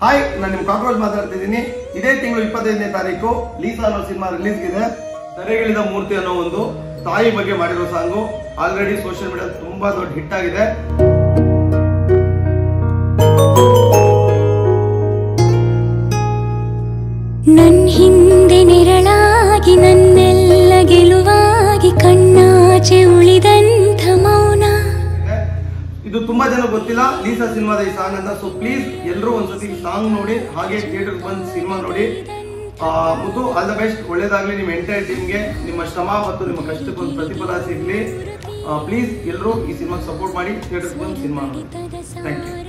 Hi ನಾನು ನಿಮ್ cockroach ಮಾತಾಡ್ತಿದ್ದೀನಿ ಇದೇ ತಿಂಗಳು ಇಪ್ಪತ್ತೈದನೇ ತಾರೀಕು ಲೀಸಾ ಅನ್ನೋ ಸಿನಿಮಾ ರಿಲೀಸ್ ಇದೆ ತರೆಗಳಿದ ಮೂರ್ತಿ ಅನ್ನೋ ಒಂದು ತಾಯಿ ಬಗ್ಗೆ ಮಾಡಿರೋ ಸಾಂಗು ಆಲ್ರೆಡಿ ಸೋಷಿಯಲ್ ಮೀಡಿಯಾ ತುಂಬಾ ದೊಡ್ಡ ಹಿಟ್ ಆಗಿದೆ ನನ್ ಹಿಂದೆ ನೆರಳಾಗಿ ನನ್ನೆಲ್ಲ ಗೆಲುವಾಗಿ ಕಣ್ಣಾಚೆ ಉಳಿದಂಥ ಮೌನ ಇದೆ. ಇದು ತುಂಬಾ ಜನ ಗೊತ್ತಿಲ್ಲ ಲೀಸಾ ಸಿನಿಮಾದ ಈ ಸಾಂಗ್ ಅಂತ ಸೊ ಪ್ಲೀಸ್ ಎಲ್ಲರೂ ಒಂದ್ಸತಿ ಸಾಂಗ್ ನೋಡಿ ಹಾಗೆ ಥಿಯೇಟರ್ ಬಂದು ಸಿನಿಮಾ ನೋಡಿ ಆ, ಮತ್ತು ಆಲ್ ದ ಬೆಸ್ಟ್ ಒಳ್ಳೇದಾಗ್ಲಿ ನಿಮ್ಮ ಎಂಟೈರ್ ಟೀಮ್ಗೆ ನಿಮ್ಮ ಶ್ರಮ ಮತ್ತು ನಿಮ್ಮ ಕಷ್ಟಕ್ಕೆ ಒಂದು ಪ್ರತಿಫಲ ಸಿಗ್ಲಿ ಪ್ಲೀಸ್ ಎಲ್ಲರೂ ಈ ಸಿನಿಮಾಗೆ ಸಪೋರ್ಟ್ ಮಾಡಿ ಥಿಯೇಟರ್ ಬಂದು ಸಿನಿಮಾ ನೋಡಿ ಥ್ಯಾಂಕ್ ಯು